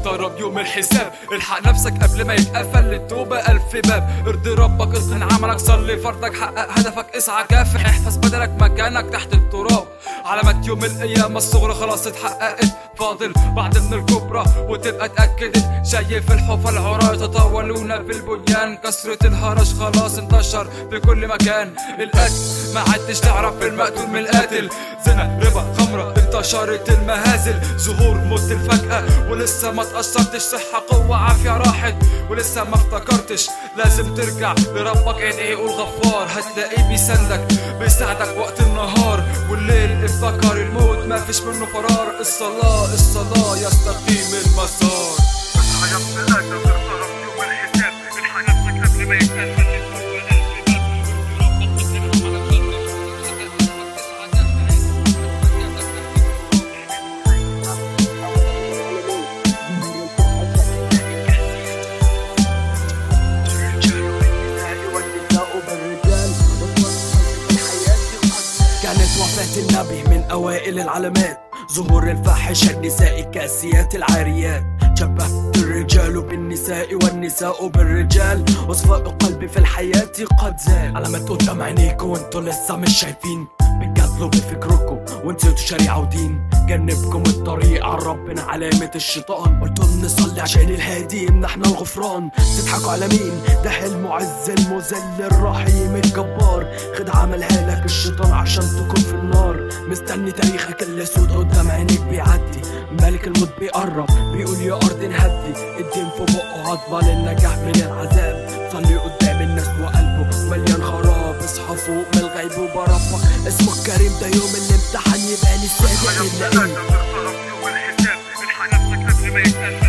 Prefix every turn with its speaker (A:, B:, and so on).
A: اقترب يوم الحساب الحق نفسك قبل ما يتقفل للتوبة ألف باب ارضي ربك اصلن عملك صلي فرضك حقق هدفك اسعى كافح احفظ بدلك مكانك تحت التراب علامات يوم القيامة الصغرى خلاص اتحققت فاضل بعد من الكبرى وتبقى اتأكدت شايف الحفا العراة يتطاولون في البنيان كسرة الهرش خلاص انتشر في كل مكان القتل ما عدتش تعرف المقتول من القاتل زنا ربا خمرة انتشرت المهازل ظهور موت الفجأة ولسه ما تأثرتش صحة قوة عافية راحت ولسه ما افتكرتش لازم ترجع لربك ادعي قول غفار هتلاقيه بيساندك بيساعدك وقت النهار والليل افتكر الموت ما فيش منه فرار الصلاة الصلاة يستقيم المسار
B: الحياة بتاعتك اقترب يوم الحساب الحق نفسك قبل ما يتقفل
C: كانت وفاة النبي من أوائل العلامات ظهور الفاحشة النساء الكاسيات العاريات شبهت الرجال بالنساء والنساء بالرجال وصفاء قلبي في الحياة قد زال علامات قدام عينيكوا وانتوا لسه مش شايفين بتجادلوا بفكركم ونسيتوا شريعة ودين جنبكم الطريق عن ربنا علامة الشيطان قلتوا نصلي عشان الهادي يمنحنا الغفران تضحكوا على مين ده حلم عز المذل الرحيم الجبار خدعة عملها لك الشيطان عشان تكون في النار مستني تاريخك الاسود قدام عينيك بيعدي ملك الموت بيقرب بيقول يا ارض انهدي الدين في بقه عضبة للنجاح من العذاب صلي قدام الناس وقلبه مليان خراب اصحى فوق من الغيب وبربك اسمه الكريم ده يوم الامتحان يبقى لي صادق
B: الحياة
C: نلاقيه
B: بتاعتك اقترب يوم الحساب الحق نفسك قبل ما يتقفل